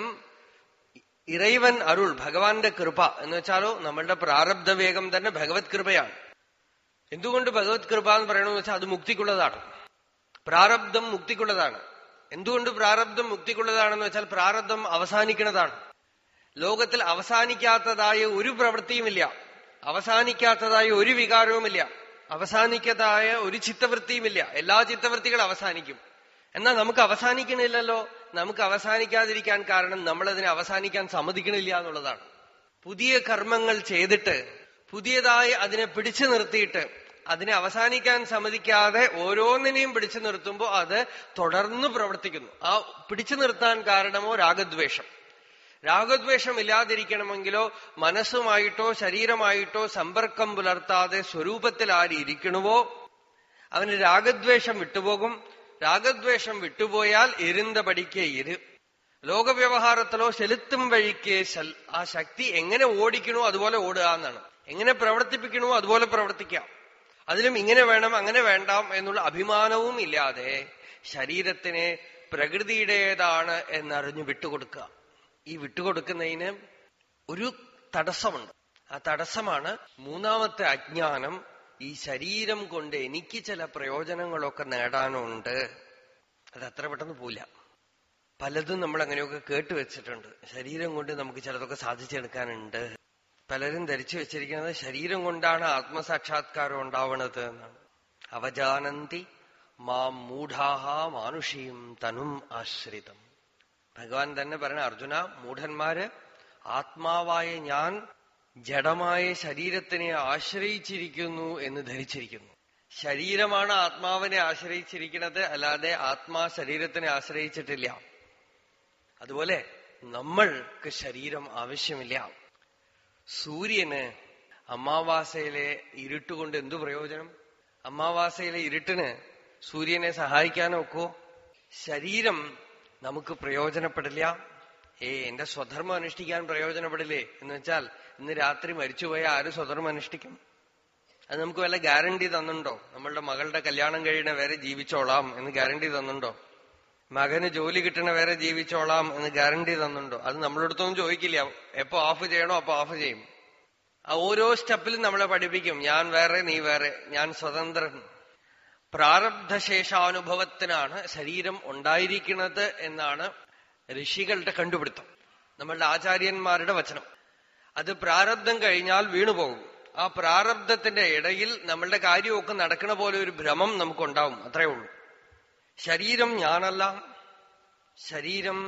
ഇറൈവൻ അരുൾ ഭഗവാന്റെ കൃപ എന്ന് വെച്ചാലോ നമ്മളുടെ പ്രാരബ്ധ വേഗം തന്നെ ഭഗവത് കൃപയാണ് എന്തുകൊണ്ട് ഭഗവത് കൃപ എന്ന് പറയണമെന്ന് വെച്ചാൽ അത് മുക്തിക്കുള്ളതാണ് പ്രാരബ്ധം മുക്തിക്കുള്ളതാണ് എന്തുകൊണ്ട് പ്രാരബ്ധം മുക്തിക്കുള്ളതാണെന്ന് വെച്ചാൽ പ്രാരബ്ധം അവസാനിക്കുന്നതാണ് ലോകത്തിൽ അവസാനിക്കാത്തതായ ഒരു പ്രവൃത്തിയുമില്ല അവസാനിക്കാത്തതായ ഒരു വികാരവുമില്ല അവസാനിക്കാതായ ഒരു ചിത്തവൃത്തിയുമില്ല എല്ലാ ചിത്തവൃത്തികളും അവസാനിക്കും എന്നാൽ നമുക്ക് അവസാനിക്കണില്ലല്ലോ നമുക്ക് അവസാനിക്കാതിരിക്കാൻ കാരണം നമ്മളതിനെ അവസാനിക്കാൻ സമ്മതിക്കണില്ല എന്നുള്ളതാണ് പുതിയ കർമ്മങ്ങൾ ചെയ്തിട്ട് പുതിയതായി അതിനെ പിടിച്ചു നിർത്തിയിട്ട് അതിനെ അവസാനിക്കാൻ സമ്മതിക്കാതെ ഓരോന്നിനെയും പിടിച്ചു നിർത്തുമ്പോൾ അത് തുടർന്ന് പ്രവർത്തിക്കുന്നു ആ പിടിച്ചു നിർത്താൻ കാരണമോ രാഗദ്വേഷം രാഗദ്വേഷം ഇല്ലാതിരിക്കണമെങ്കിലോ മനസ്സുമായിട്ടോ ശരീരമായിട്ടോ സമ്പർക്കം പുലർത്താതെ സ്വരൂപത്തിൽ ആര് ഇരിക്കണമോ അവന് രാഗദ്വേഷം വിട്ടുപോകും രാഗദ്വേഷം വിട്ടുപോയാൽ ഇരുந்த പടിക്കേ ഇരു ലോകവ്യവഹാരത്തിലോ ചെലുത്തും വഴിക്കേ ശൽ ആ ശക്തി എങ്ങനെ ഓടിക്കണോ അതുപോലെ ഓടുക എന്നാണ് എങ്ങനെ പ്രവർത്തിപ്പിക്കണോ അതുപോലെ പ്രവർത്തിക്കാം അതിലും ഇങ്ങനെ വേണം അങ്ങനെ വേണ്ടാം എന്നുള്ള അഭിമാനവും ഇല്ലാതെ ശരീരത്തിനെ പ്രകൃതിയുടേതാണ് എന്നറിഞ്ഞു വിട്ടുകൊടുക്കുക ഈ വിട്ടുകൊടുക്കുന്നതിന് ഒരു തടസ്സമുണ്ട് ആ തടസ്സമാണ് മൂന്നാമത്തെ അജ്ഞാനം ഈ ശരീരം കൊണ്ട് എനിക്ക് ചില പ്രയോജനങ്ങളൊക്കെ നേടാനുണ്ട് അത് അത്ര പെട്ടെന്ന് പോല പലതും നമ്മൾ അങ്ങനെയൊക്കെ കേട്ടുവെച്ചിട്ടുണ്ട് ശരീരം കൊണ്ട് നമുക്ക് ചിലതൊക്കെ സാധിച്ചെടുക്കാനുണ്ട് പലരും ധരിച്ചു വെച്ചിരിക്കുന്നത് ശരീരം കൊണ്ടാണ് ആത്മസാക്ഷാത്കാരം ഉണ്ടാവണത് എന്നാണ് അവജാനന്തി മാം മൂഢാഹ മാനുഷിയും തനും ആശ്രിതം ഭഗവാൻ തന്നെ പറഞ്ഞ അർജുന മൂഢന്മാര് ആത്മാവായ ഞാൻ ജഡമായ ശരീരത്തിനെ ആശ്രയിച്ചിരിക്കുന്നു എന്ന് ധരിച്ചിരിക്കുന്നു ശരീരമാണ് ആത്മാവിനെ ആശ്രയിച്ചിരിക്കുന്നത് അല്ലാതെ ആത്മാ ശരീരത്തിനെ ആശ്രയിച്ചിട്ടില്ല അതുപോലെ നമ്മൾക്ക് ശരീരം ആവശ്യമില്ല സൂര്യന് അമാവാസയിലെ ഇരുട്ടുകൊണ്ട് എന്തു പ്രയോജനം അമാവാസയിലെ ഇരുട്ടിന് സൂര്യനെ സഹായിക്കാൻ ഒക്കോ ശരീരം നമുക്ക് പ്രയോജനപ്പെടില്ല ഏ എന്റെ സ്വധർമ്മം അനുഷ്ഠിക്കാൻ പ്രയോജനപ്പെടില്ലേ എന്ന് വെച്ചാൽ ഇന്ന് രാത്രി മരിച്ചുപോയ ആര് സ്വധർമ്മം അനുഷ്ഠിക്കും അത് നമുക്ക് വല്ല ഗ്യാരണ്ടി തന്നുണ്ടോ നമ്മളുടെ മകളുടെ കല്യാണം കഴിയണ വരെ ജീവിച്ചോളാം എന്ന് ഗ്യാരണ്ടി തന്നുണ്ടോ മകന് ജോലി കിട്ടണ വരെ ജീവിച്ചോളാം എന്ന് ഗ്യാരണ്ടി തന്നുണ്ടോ അത് നമ്മളടുത്തൊന്നും ചോദിക്കില്ല എപ്പോ ഓഫ് ചെയ്യണോ അപ്പൊ ഓഫ് ചെയ്യും ആ ഓരോ സ്റ്റെപ്പിലും നമ്മളെ പഠിപ്പിക്കും ഞാൻ വേറെ നീ വേറെ ഞാൻ സ്വതന്ത്രൻ പ്രാരബ്ധശേഷാനുഭവത്തിനാണ് ശരീരം ഉണ്ടായിരിക്കുന്നത് എന്നാണ് ഋഷികളുടെ കണ്ടുപിടുത്തം നമ്മളുടെ ആചാര്യന്മാരുടെ വചനം അത് പ്രാരബ്ധം കഴിഞ്ഞാൽ വീണുപോകും ആ പ്രാരബ്ധത്തിന്റെ ഇടയിൽ നമ്മളുടെ കാര്യമൊക്കെ നടക്കണ പോലെ ഒരു ഭ്രമം നമുക്കുണ്ടാവും അത്രേ ഉള്ളൂ ശരീരം ഞാനല്ല ശരീരം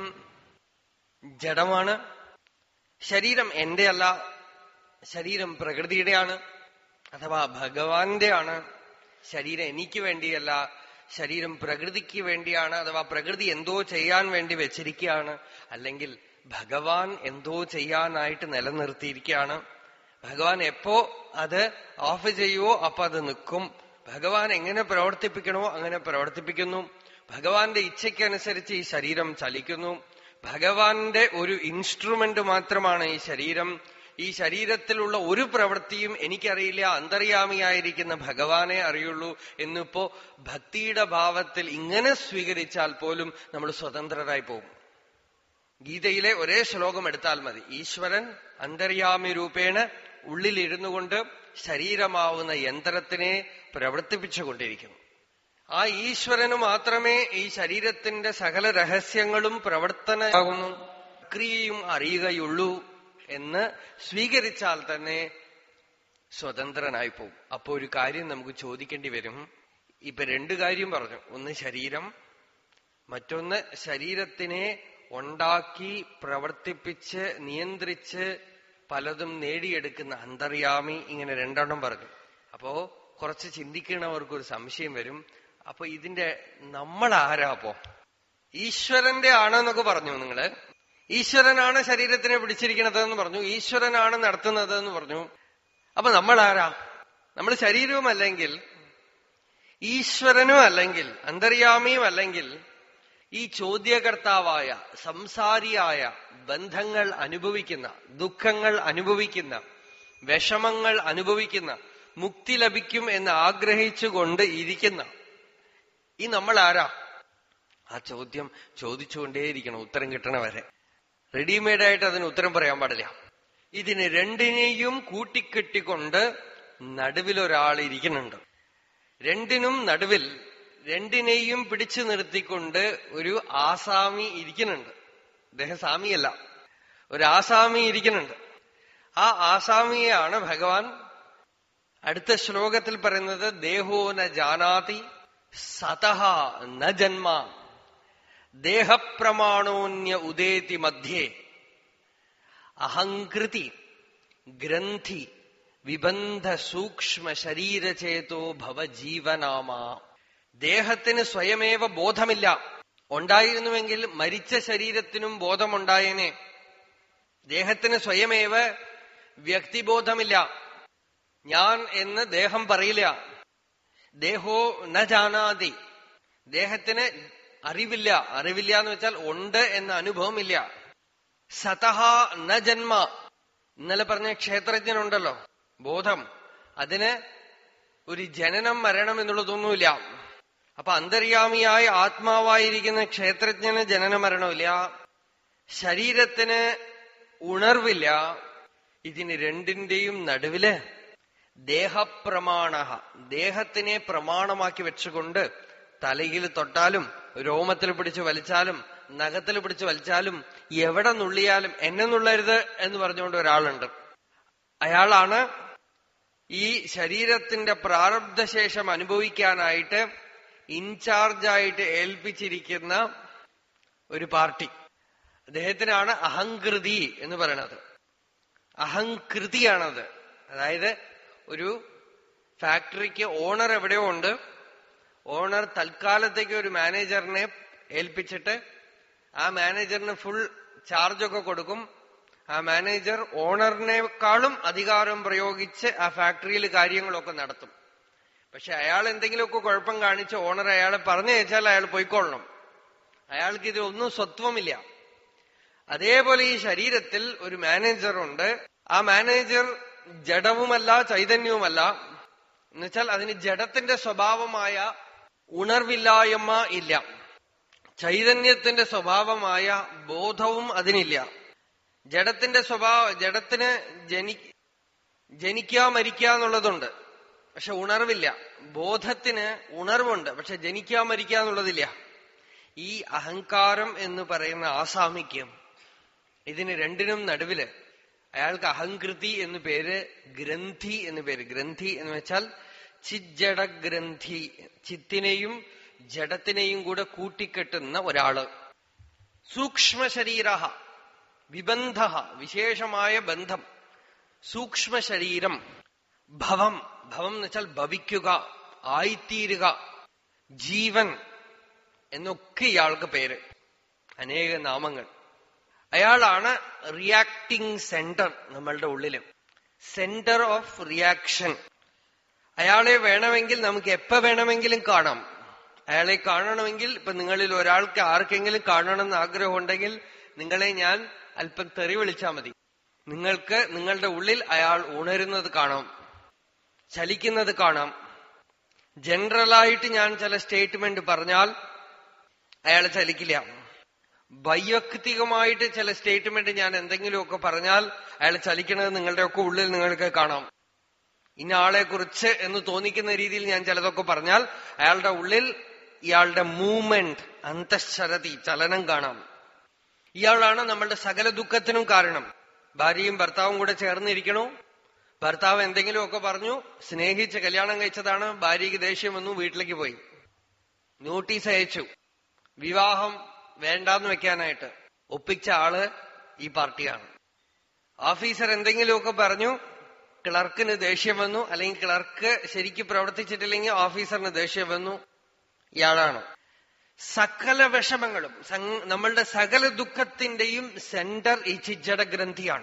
ജഡമാണ് ശരീരം എന്റെ അല്ല ശരീരം പ്രകൃതിയുടെയാണ് അഥവാ ഭഗവാന്റെയാണ് ശരീരം എനിക്ക് വേണ്ടിയല്ല ശരീരം പ്രകൃതിക്ക് വേണ്ടിയാണ് അഥവാ പ്രകൃതി എന്തോ ചെയ്യാൻ വേണ്ടി വെച്ചിരിക്കുകയാണ് അല്ലെങ്കിൽ ഭഗവാൻ എന്തോ ചെയ്യാനായിട്ട് നിലനിർത്തിയിരിക്കുകയാണ് ഭഗവാൻ എപ്പോ അത് ഓഫ് ചെയ്യുവോ അപ്പൊ അത് നിൽക്കും ഭഗവാൻ എങ്ങനെ പ്രവർത്തിപ്പിക്കണോ അങ്ങനെ പ്രവർത്തിപ്പിക്കുന്നു ഭഗവാന്റെ ഇച്ഛയ്ക്കനുസരിച്ച് ഈ ശരീരം ചലിക്കുന്നു ഭഗവാന്റെ ഒരു ഇൻസ്ട്രുമെന്റ് മാത്രമാണ് ഈ ശരീരം ഈ ശരീരത്തിലുള്ള ഒരു പ്രവൃത്തിയും എനിക്കറിയില്ല അന്തര്യാമിയായിരിക്കുന്ന ഭഗവാനെ അറിയുള്ളൂ എന്നിപ്പോ ഭക്തിയുടെ ഭാവത്തിൽ ഇങ്ങനെ സ്വീകരിച്ചാൽ പോലും നമ്മൾ സ്വതന്ത്രരായി പോകും ഗീതയിലെ ഒരേ ശ്ലോകം എടുത്താൽ മതി ഈശ്വരൻ അന്തര്യാമി രൂപേണ ഉള്ളിലിരുന്നു കൊണ്ട് ശരീരമാവുന്ന യന്ത്രത്തിനെ പ്രവർത്തിപ്പിച്ചുകൊണ്ടിരിക്കുന്നു ആ ഈശ്വരന് മാത്രമേ ഈ ശരീരത്തിന്റെ സകല രഹസ്യങ്ങളും പ്രവർത്തനമാകുന്നു പ്രക്രിയയും അറിയുകയുള്ളൂ എന്ന് സ്വീകരിച്ചാൽ തന്നെ സ്വതന്ത്രനായി പോകും അപ്പോ ഒരു കാര്യം നമുക്ക് ചോദിക്കേണ്ടി വരും ഇപ്പൊ രണ്ടു കാര്യം പറഞ്ഞു ഒന്ന് ശരീരം മറ്റൊന്ന് ശരീരത്തിനെ ഉണ്ടാക്കി പ്രവർത്തിപ്പിച്ച് നിയന്ത്രിച്ച് പലതും നേടിയെടുക്കുന്ന അന്തർയാമി ഇങ്ങനെ രണ്ടെണ്ണം പറഞ്ഞു അപ്പോ കുറച്ച് ചിന്തിക്കണവർക്ക് ഒരു സംശയം വരും അപ്പൊ ഇതിന്റെ നമ്മൾ ആരാപ്പോ ഈശ്വരന്റെ ആണെന്നൊക്കെ പറഞ്ഞു നിങ്ങള് ഈശ്വരനാണ് ശരീരത്തിനെ പിടിച്ചിരിക്കണത് എന്ന് പറഞ്ഞു ഈശ്വരനാണ് നടത്തുന്നത് എന്ന് പറഞ്ഞു അപ്പൊ നമ്മൾ ആരാ നമ്മൾ ശരീരവും അല്ലെങ്കിൽ ഈശ്വരനും അല്ലെങ്കിൽ അന്തര്യാമിയും അല്ലെങ്കിൽ ഈ ചോദ്യകർത്താവായ സംസാരിയായ ബന്ധങ്ങൾ അനുഭവിക്കുന്ന ദുഃഖങ്ങൾ അനുഭവിക്കുന്ന വിഷമങ്ങൾ അനുഭവിക്കുന്ന മുക്തി ലഭിക്കും എന്ന് ആഗ്രഹിച്ചുകൊണ്ട് ഇരിക്കുന്ന ഈ നമ്മൾ ആരാ ആ ചോദ്യം ചോദിച്ചുകൊണ്ടേയിരിക്കണം ഉത്തരം കിട്ടണ വരെ റെഡിമെയ്ഡ് ആയിട്ട് അതിന് ഉത്തരം പറയാൻ പാടില്ല ഇതിന് രണ്ടിനെയും കൂട്ടിക്കെട്ടിക്കൊണ്ട് നടുവിലൊരാൾ ഇരിക്കുന്നുണ്ട് രണ്ടിനും നടുവിൽ രണ്ടിനെയും പിടിച്ചു നിർത്തിക്കൊണ്ട് ഒരു ആസാമി ഇരിക്കുന്നുണ്ട് അദ്ദേഹം സാമിയല്ല ഒരു ആസാമി ഇരിക്കുന്നുണ്ട് ആ ആസാമിയെയാണ് ഭഗവാൻ അടുത്ത ശ്ലോകത്തിൽ പറയുന്നത് ദേഹോ ന ജാനാതി സതഹ ന ജന്മ ദേഹപ്രമാണോന്യ ഉദേതി മധ്യേ അഹങ്കൃതി ഗ്രന്ഥി വിബന്ധ സൂക്ഷ്മ ശരീരചേതോ ഭവജീവനാമ ദേഹത്തിന് സ്വയമേവ ബോധമില്ല ഉണ്ടായിരുന്നുവെങ്കിൽ മരിച്ച ശരീരത്തിനും ബോധമുണ്ടായേനെ ദേഹത്തിന് സ്വയമേവ വ്യക്തിബോധമില്ല ഞാൻ എന്ന് ദേഹം പറയില്ല ദേഹോ ന ജാനാതി ദേഹത്തിന് അറിവില്ല അറിവില്ല എന്ന് വെച്ചാൽ ഉണ്ട് എന്ന അനുഭവമില്ല സതഹ ന ജന്മ ഇന്നലെ പറഞ്ഞ ക്ഷേത്രജ്ഞനുണ്ടല്ലോ ബോധം അതിന് ഒരു ജനനം മരണം എന്നുള്ളതൊന്നുമില്ല അപ്പൊ അന്തര്യാമിയായ ആത്മാവായിരിക്കുന്ന ക്ഷേത്രജ്ഞന് ജനന മരണമില്ല ശരീരത്തിന് ഉണർവില്ല ഇതിന് രണ്ടിന്റെയും നടുവില് ദേഹപ്രമാണ ദേഹത്തിനെ പ്രമാണമാക്കി വെച്ചുകൊണ്ട് തലയിൽ തൊട്ടാലും രോമത്തിൽ പിടിച്ച് വലിച്ചാലും നഖത്തിൽ പിടിച്ച് വലിച്ചാലും എവിടെ നുള്ളിയാലും എന്നെ നുള്ളരുത് എന്ന് പറഞ്ഞുകൊണ്ട് ഒരാളുണ്ട് അയാളാണ് ഈ ശരീരത്തിന്റെ പ്രാരബ്ധശേഷം അനുഭവിക്കാനായിട്ട് ഇൻചാർജായിട്ട് ഏൽപ്പിച്ചിരിക്കുന്ന ഒരു പാർട്ടി അദ്ദേഹത്തിനാണ് അഹങ്കൃതി എന്ന് പറയണത് അഹങ്കൃതിയാണത് അതായത് ഒരു ഫാക്ടറിക്ക് ഓണർ എവിടെയോ ഉണ്ട് ഓണർ തൽക്കാലത്തേക്ക് ഒരു മാനേജറിനെ ഏൽപ്പിച്ചിട്ട് ആ മാനേജറിന് ഫുൾ ചാർജൊക്കെ കൊടുക്കും ആ മാനേജർ ഓണറിനേക്കാളും അധികാരം പ്രയോഗിച്ച് ആ ഫാക്ടറിയിൽ കാര്യങ്ങളൊക്കെ നടത്തും പക്ഷെ അയാൾ എന്തെങ്കിലുമൊക്കെ കുഴപ്പം കാണിച്ച് ഓണർ അയാളെ പറഞ്ഞയച്ചാൽ അയാൾ പോയിക്കൊള്ളണം അയാൾക്ക് ഇതിലൊന്നും സ്വത്വമില്ല അതേപോലെ ഈ ശരീരത്തിൽ ഒരു മാനേജർ ഉണ്ട് ആ മാനേജർ ജഡവുമല്ല ചൈതന്യവുമല്ല എന്നുവെച്ചാൽ അതിന് ജഡത്തിന്റെ സ്വഭാവമായ ഉണർവില്ലായ്മ ഇല്ല ചൈതന്യത്തിന്റെ സ്വഭാവമായ ബോധവും അതിനില്ല ജഡത്തിന്റെ സ്വഭാവ ജഡത്തിന് ജനി ജനിക്കുക മരിക്കുക എന്നുള്ളതുണ്ട് പക്ഷെ ഉണർവില്ല ബോധത്തിന് ഉണർവുണ്ട് പക്ഷെ ജനിക്കുക മരിക്കുക എന്നുള്ളതില്ല ഈ അഹങ്കാരം എന്ന് പറയുന്ന ആസാമിക്യം ഇതിന് രണ്ടിനും നടുവില് അയാൾക്ക് അഹങ്കൃതി എന്ന് പേര് ഗ്രന്ഥി എന്ന് പേര് ഗ്രന്ഥി എന്ന് വെച്ചാൽ ചിജ്ജട ഗ്രന്ഥി ചിത്തിനെയും ജഡത്തിനെയും കൂടെ കൂട്ടിക്കെട്ടുന്ന ഒരാള് സൂക്ഷ്മ ശരീര വിബന്ധ വിശേഷമായ ബന്ധം സൂക്ഷ്മ ശരീരം ഭവം ഭവം എന്ന് വെച്ചാൽ ഭവിക്കുക ആയിത്തീരുക ജീവൻ എന്നൊക്കെ ഇയാൾക്ക് പേര് അനേക നാമങ്ങൾ അയാളാണ് റിയാക്ടിങ് സെന്റർ നമ്മളുടെ ഉള്ളില് സെന്റർ ഓഫ് റിയാക്ഷൻ അയാളെ വേണമെങ്കിൽ നമുക്ക് എപ്പോ വേണമെങ്കിലും കാണാം അയാളെ കാണണമെങ്കിൽ ഇപ്പൊ നിങ്ങളിൽ ഒരാൾക്ക് ആർക്കെങ്കിലും കാണണമെന്ന് ആഗ്രഹമുണ്ടെങ്കിൽ നിങ്ങളെ ഞാൻ അല്പം തെറി വിളിച്ചാൽ മതി നിങ്ങൾക്ക് നിങ്ങളുടെ ഉള്ളിൽ അയാൾ ഉണരുന്നത് കാണാം ചലിക്കുന്നത് കാണാം ജനറലായിട്ട് ഞാൻ ചില സ്റ്റേറ്റ്മെന്റ് പറഞ്ഞാൽ അയാൾ ചലിക്കില്ല വൈയക്തികമായിട്ട് ചില സ്റ്റേറ്റ്മെന്റ് ഞാൻ എന്തെങ്കിലുമൊക്കെ പറഞ്ഞാൽ അയാൾ ചലിക്കുന്നത് നിങ്ങളുടെയൊക്കെ ഉള്ളിൽ നിങ്ങൾക്ക് കാണാം ഇന്ന ആളെ കുറിച്ച് എന്ന് തോന്നിക്കുന്ന രീതിയിൽ ഞാൻ ചിലതൊക്കെ പറഞ്ഞാൽ അയാളുടെ ഉള്ളിൽ ഇയാളുടെ മൂവ്മെന്റ് അന്തശ്ചരതി ചലനം കാണാം ഇയാളാണ് നമ്മളുടെ സകല ദുഃഖത്തിനും കാരണം ഭാര്യയും ഭർത്താവും കൂടെ ചേർന്നിരിക്കണു ഭർത്താവ് എന്തെങ്കിലുമൊക്കെ പറഞ്ഞു സ്നേഹിച്ച് കല്യാണം കഴിച്ചതാണ് ഭാര്യയ്ക്ക് ദേഷ്യം വന്നു വീട്ടിലേക്ക് പോയി നോട്ടീസ് അയച്ചു വിവാഹം വേണ്ടാന്ന് വെക്കാനായിട്ട് ഒപ്പിച്ച ആള് ഈ പാർട്ടിയാണ് ഓഫീസർ എന്തെങ്കിലുമൊക്കെ പറഞ്ഞു ക്ലർക്കിന് ദേഷ്യം വന്നു അല്ലെങ്കിൽ ക്ലർക്ക് ശരിക്ക് പ്രവർത്തിച്ചിട്ടില്ലെങ്കിൽ ഓഫീസറിന് ദേഷ്യം വന്നു ഇയാളാണ് സകല വിഷമങ്ങളും സം- നമ്മളുടെ സകല ദുഃഖത്തിന്റെയും സെന്റർ ഈ ചിജ്ജട ഗ്രന്ഥിയാണ്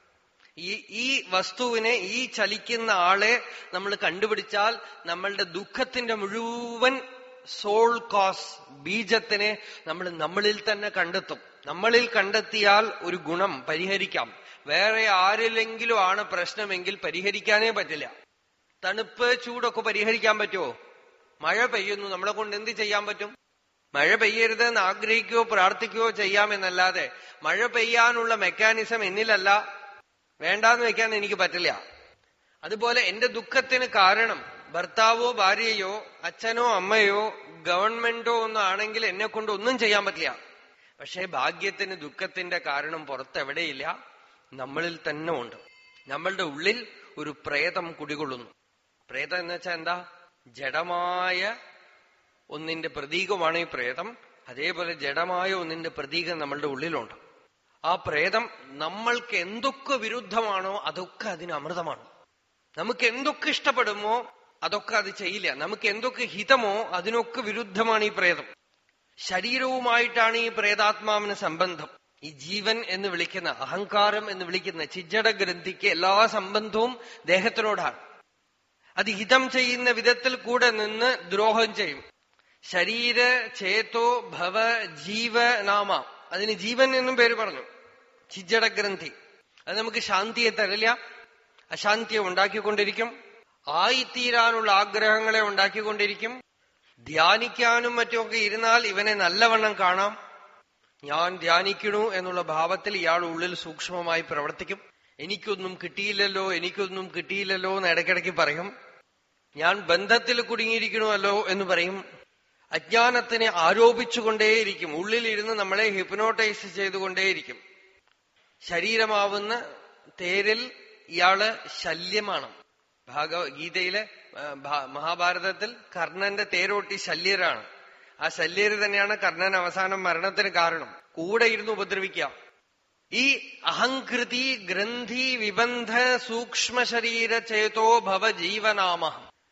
ഈ ഈ വസ്തുവിനെ ഈ ചലിക്കുന്ന ആളെ നമ്മൾ കണ്ടുപിടിച്ചാൽ നമ്മളുടെ ദുഃഖത്തിന്റെ മുഴുവൻ സോൾ കോസ് ബീജത്തിനെ നമ്മൾ നമ്മളിൽ തന്നെ കണ്ടെത്തും നമ്മളിൽ കണ്ടെത്തിയാൽ ഒരു ഗുണം പരിഹരിക്കാം വേറെ ആരിലെങ്കിലും ആണ് പ്രശ്നമെങ്കിൽ പരിഹരിക്കാനേ പറ്റില്ല തണുപ്പ് ചൂടൊക്കെ പരിഹരിക്കാൻ പറ്റുമോ മഴ പെയ്യുന്നു നമ്മളെ കൊണ്ട് എന്ത് ചെയ്യാൻ പറ്റും മഴ പെയ്യരുതെന്ന് ആഗ്രഹിക്കുകയോ പ്രാർത്ഥിക്കുകയോ ചെയ്യാമെന്നല്ലാതെ മഴ പെയ്യാനുള്ള മെക്കാനിസം എന്നിലല്ല വേണ്ടാന്ന് വെക്കാൻ എനിക്ക് പറ്റില്ല അതുപോലെ എന്റെ ദുഃഖത്തിന് കാരണം ഭർത്താവോ ഭാര്യയോ അച്ഛനോ അമ്മയോ ഗവൺമെന്റോ ഒന്നും ആണെങ്കിൽ എന്നെ കൊണ്ട് ഒന്നും ചെയ്യാൻ പറ്റില്ല പക്ഷേ ഭാഗ്യത്തിന് ദുഃഖത്തിന്റെ കാരണം പുറത്തെവിടെയില്ല നമ്മളിൽ തന്നെ ഉണ്ട് നമ്മളുടെ ഉള്ളിൽ ഒരു പ്രേതം കുടികൊള്ളുന്നു പ്രേതം എന്ന് വെച്ചാൽ എന്താ ജഡമായ ഒന്നിന്റെ പ്രതീകമാണ് ഈ പ്രേതം അതേപോലെ ജഡമായ ഒന്നിന്റെ പ്രതീകം നമ്മളുടെ ഉള്ളിലുണ്ട് ആ പ്രേതം നമ്മൾക്ക് എന്തൊക്കെ വിരുദ്ധമാണോ അതൊക്കെ അതിന് അമൃതമാണ് നമുക്ക് എന്തൊക്കെ ഇഷ്ടപ്പെടുമോ അതൊക്കെ അത് ചെയ്യില്ല നമുക്ക് എന്തൊക്കെ ഹിതമോ അതിനൊക്കെ വിരുദ്ധമാണ് ഈ പ്രേതം ശരീരവുമായിട്ടാണ് ഈ പ്രേതാത്മാവിന് സംബന്ധം ഈ ജീവൻ എന്ന് വിളിക്കുന്ന അഹങ്കാരം എന്ന് വിളിക്കുന്ന ചിജ്ജട ഗ്രന്ഥിക്ക് എല്ലാ സംബന്ധവും ദേഹത്തിനോടാണ് അത് ഹിതം ചെയ്യുന്ന വിധത്തിൽ കൂടെ നിന്ന് ദ്രോഹം ചെയ്യും ശരീര ചേതോ ഭവ ജീവ നാമ അതിന് ജീവൻ എന്നും പേര് പറഞ്ഞു ചിജ്ജട ഗ്രന്ഥി അത് നമുക്ക് ശാന്തിയെ തരില്ല അശാന്തിയെ ഉണ്ടാക്കിക്കൊണ്ടിരിക്കും ആയിത്തീരാനുള്ള ആഗ്രഹങ്ങളെ ഉണ്ടാക്കിക്കൊണ്ടിരിക്കും ധ്യാനിക്കാനും മറ്റുമൊക്കെ ഇരുന്നാൽ ഇവനെ നല്ലവണ്ണം കാണാം ഞാൻ ധ്യാനിക്കണു എന്നുള്ള ഭാവത്തിൽ ഇയാൾ ഉള്ളിൽ സൂക്ഷ്മമായി പ്രവർത്തിക്കും എനിക്കൊന്നും കിട്ടിയില്ലല്ലോ എനിക്കൊന്നും കിട്ടിയില്ലല്ലോ എന്ന് ഇടയ്ക്കിടയ്ക്ക് പറയും ഞാൻ ബന്ധത്തിൽ കുടുങ്ങിയിരിക്കണമല്ലോ എന്ന് പറയും അജ്ഞാനത്തിനെ ആരോപിച്ചുകൊണ്ടേയിരിക്കും ഉള്ളിലിരുന്ന് നമ്മളെ ഹിപ്നോട്ടൈസ് ചെയ്തുകൊണ്ടേയിരിക്കും ശരീരമാവുന്ന തേരിൽ ഇയാള് ശല്യമാണ് ഭാഗവഗീതയിലെ ആ, ഭാ- മഹാഭാരതത്തിൽ കർണന്റെ തേരോട്ടി ശല്യരാണ് ആ ശല്യര് തന്നെയാണ് കർണൻ അവസാനം മരണത്തിന് കാരണം കൂടെ ഇരുന്ന് ഉപദ്രവിക്കാം ഈ അഹങ്കൃതി ഗ്രന്ഥി വിബന്ധ സൂക്ഷ്മ ശരീര ചേതോ ഭവ ജീവനാമ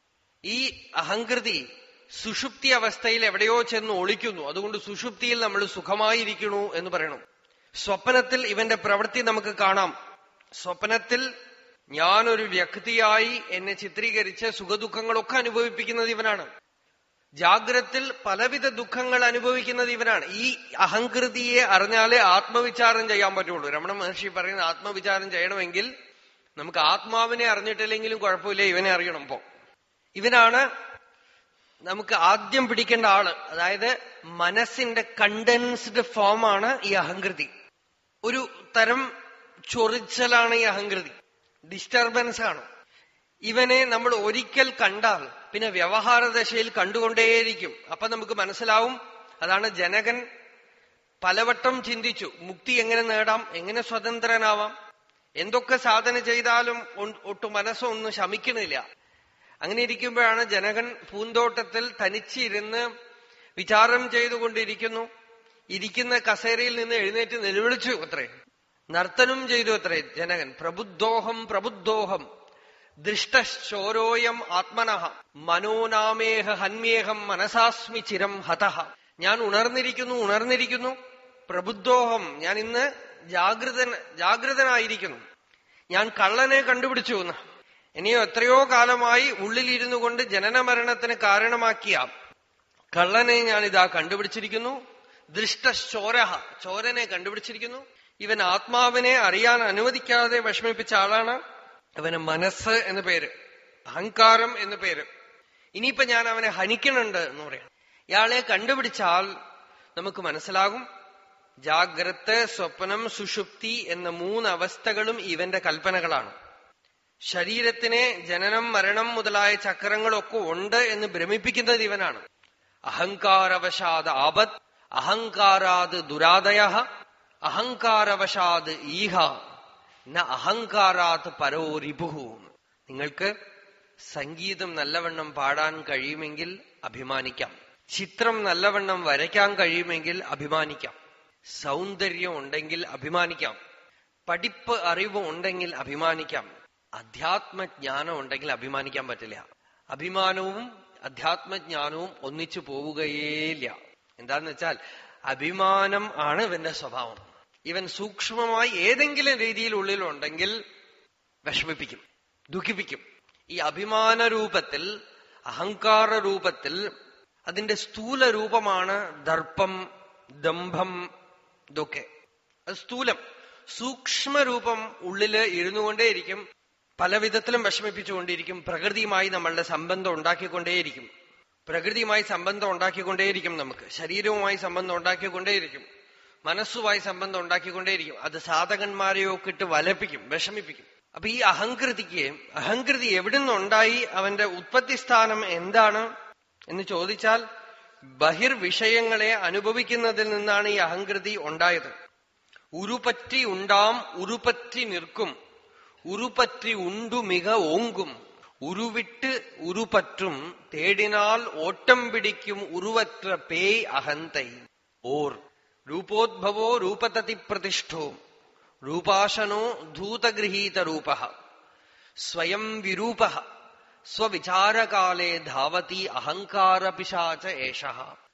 ഈ അഹങ്കൃതി സുഷുപ്തി അവസ്ഥയിൽ എവിടെയോ ചെന്ന് ഒളിക്കുന്നു അതുകൊണ്ട് സുഷുപ്തിയിൽ നമ്മൾ സുഖമായിരിക്കണു എന്ന് പറയണം സ്വപ്നത്തിൽ ഇവന്റെ പ്രവൃത്തി നമുക്ക് കാണാം സ്വപ്നത്തിൽ ഞാനൊരു വ്യക്തിയായി എന്നെ ചിത്രീകരിച്ച് സുഖദുഃഖങ്ങളൊക്കെ അനുഭവിപ്പിക്കുന്നത് ഇവനാണ് ജാഗ്രത്തിൽ പലവിധ ദുഃഖങ്ങൾ അനുഭവിക്കുന്നത് ഇവനാണ് ഈ അഹങ്കൃതിയെ അറിഞ്ഞാലേ ആത്മവിചാരം ചെയ്യാൻ പറ്റുള്ളൂ രമണ മഹർഷി പറയുന്ന ആത്മവിചാരം ചെയ്യണമെങ്കിൽ നമുക്ക് ആത്മാവിനെ അറിഞ്ഞിട്ടില്ലെങ്കിലും കുഴപ്പമില്ല ഇവനെ അറിയണം ഇപ്പോ ഇവനാണ് നമുക്ക് ആദ്യം പിടിക്കേണ്ട ആള് അതായത് മനസ്സിന്റെ കണ്ടൻസ്ഡ് ഫോമാണ് ഈ അഹങ്കൃതി ഒരു തരം ചൊറിച്ചലാണ് ഈ അഹങ്കൃതി ഡിസ്റ്റർബൻസ് ആണ് ഇവനെ നമ്മൾ ഒരിക്കൽ കണ്ടാൽ പിന്നെ വ്യവഹാര ദശയിൽ കണ്ടുകൊണ്ടേയിരിക്കും അപ്പൊ നമുക്ക് മനസ്സിലാവും അതാണ് ജനകൻ പലവട്ടം ചിന്തിച്ചു മുക്തി എങ്ങനെ നേടാം എങ്ങനെ സ്വതന്ത്രനാവാം എന്തൊക്കെ സാധന ചെയ്താലും ഒ- ഒട്ടും മനസ്സൊന്നും ശമിക്കണില്ല അങ്ങനെ ഇരിക്കുമ്പോഴാണ് ജനകൻ പൂന്തോട്ടത്തിൽ തനിച്ചിരുന്ന് വിചാരം ചെയ്തുകൊണ്ടിരിക്കുന്നു ഇരിക്കുന്ന കസേരയിൽ നിന്ന് എഴുന്നേറ്റ് നിലവിളിച്ചു അത്രേ നർത്തനം ചെയ്തു അത്രേ ജനകൻ പ്രബുദ്ധോഹം പ്രബുദ്ധോഹം ദൃഷ്ടശോരോയം ആത്മനഃ മനോനാമേഹ ഹന്മേഹം മനസാസ്മി ചിരം ഹതഃ ഞാൻ ഉണർന്നിരിക്കുന്നു ഉണർന്നിരിക്കുന്നു പ്രബുദ്ധോഹം ഞാൻ ഇന്ന് ജാഗ്രതൻ ജാഗ്രതനായിരിക്കുന്നു ഞാൻ കള്ളനെ കണ്ടുപിടിച്ചു എന്ന് ഇനിയോ എത്രയോ കാലമായി ഉള്ളിലിരുന്നു കൊണ്ട് ജനന മരണത്തിന് കാരണമാക്കിയ കള്ളനെ ഞാൻ ഇതാ കണ്ടുപിടിച്ചിരിക്കുന്നു ദൃഷ്ടശോരഹ ചോരനെ കണ്ടുപിടിച്ചിരിക്കുന്നു ഇവൻ ആത്മാവിനെ അറിയാൻ അനുവദിക്കാതെ വിഷമിപ്പിച്ച ആളാണ് അവന് മനസ്സ് എന്ന് പേര് അഹങ്കാരം എന്ന് പേര് ഇനിയിപ്പൊ ഞാൻ അവനെ ഹനിക്കണുണ്ട് എന്ന് പറയാം ഇയാളെ കണ്ടുപിടിച്ചാൽ നമുക്ക് മനസ്സിലാകും ജാഗ്രത് സ്വപ്നം സുഷുപ്തി എന്ന മൂന്ന് അവസ്ഥകളും ഇവന്റെ കൽപ്പനകളാണ് ശരീരത്തിനെ ജനനം മരണം മുതലായ ചക്രങ്ങളൊക്കെ ഉണ്ട് എന്ന് ഭ്രമിപ്പിക്കുന്നത് ഇവനാണ് അഹങ്കാരവശാത് ആപത് അഹങ്കാരാത് ദുരാദയ അഹങ്കാരവശാത് ഈഹ ന അഹങ്കാരാത് പരോ റിപുഹു നിങ്ങൾക്ക് സംഗീതം നല്ലവണ്ണം പാടാൻ കഴിയുമെങ്കിൽ അഭിമാനിക്കാം ചിത്രം നല്ലവണ്ണം വരയ്ക്കാൻ കഴിയുമെങ്കിൽ അഭിമാനിക്കാം സൗന്ദര്യം ഉണ്ടെങ്കിൽ അഭിമാനിക്കാം പഠിപ്പ് അറിവ് ഉണ്ടെങ്കിൽ അഭിമാനിക്കാം അധ്യാത്മജ്ഞാനം ഉണ്ടെങ്കിൽ അഭിമാനിക്കാൻ പറ്റില്ല അഭിമാനവും അധ്യാത്മജ്ഞാനവും ഒന്നിച്ചു പോവുകയേയില്ല എന്താന്ന് വെച്ചാൽ അഭിമാനം ആണ് ഇവന്റെ സ്വഭാവം ഇവൻ സൂക്ഷ്മമായി ഏതെങ്കിലും രീതിയിൽ ഉള്ളിലുണ്ടെങ്കിൽ വിഷമിപ്പിക്കും ദുഃഖിപ്പിക്കും ഈ അഭിമാന രൂപത്തിൽ അഹങ്കാര രൂപത്തിൽ അതിന്റെ സ്ഥൂല രൂപമാണ് ദർപ്പം ദംഭം ഇതൊക്കെ അത് സ്ഥൂലം സൂക്ഷ്മരൂപം ഉള്ളില് ഇരുന്നുകൊണ്ടേയിരിക്കും പല വിധത്തിലും വിഷമിപ്പിച്ചുകൊണ്ടിരിക്കും പ്രകൃതിയുമായി നമ്മളുടെ സംബന്ധം ഉണ്ടാക്കിക്കൊണ്ടേയിരിക്കും പ്രകൃതിയുമായി സംബന്ധം ഉണ്ടാക്കിക്കൊണ്ടേയിരിക്കും നമുക്ക് ശരീരവുമായി സംബന്ധം ഉണ്ടാക്കിക്കൊണ്ടേയിരിക്കും മനസ്സുമായി സംബന്ധം ഉണ്ടാക്കിക്കൊണ്ടേയിരിക്കും അത് സാധകന്മാരെയൊക്കെ ഇട്ട് വലപ്പിക്കും വിഷമിപ്പിക്കും അപ്പൊ ഈ അഹങ്കൃതിക്ക് അഹങ്കൃതി എവിടുന്നുണ്ടായി അവന്റെ ഉത്പത്തി സ്ഥാനം എന്താണ് എന്ന് ചോദിച്ചാൽ ബഹിർവിഷയങ്ങളെ അനുഭവിക്കുന്നതിൽ നിന്നാണ് ഈ അഹങ്കൃതി ഉണ്ടായത് ഉരുപറ്റി ഉണ്ടാം ഉരുപറ്റി നിൽക്കും ഉരുപറ്റി ഉണ്ടു മിക ഓങ്കും ഉരുവിട്ട് ഉരുപറ്റും തേടിനാൽ ഓട്ടം പിടിക്കും ഉരുവറ്റ പേയ് അഹന്തൈ ഓർ രൂപോദ്ഭവോ രൂപതതി പ്രതിഷ്ഠോ രൂപാശനോ ധൂതഗൃഹീത രൂപ സ്വയം വിരൂപ സ്വവിചാരകാലേ ധാവതി അഹങ്കാര പിശാച ഏഷ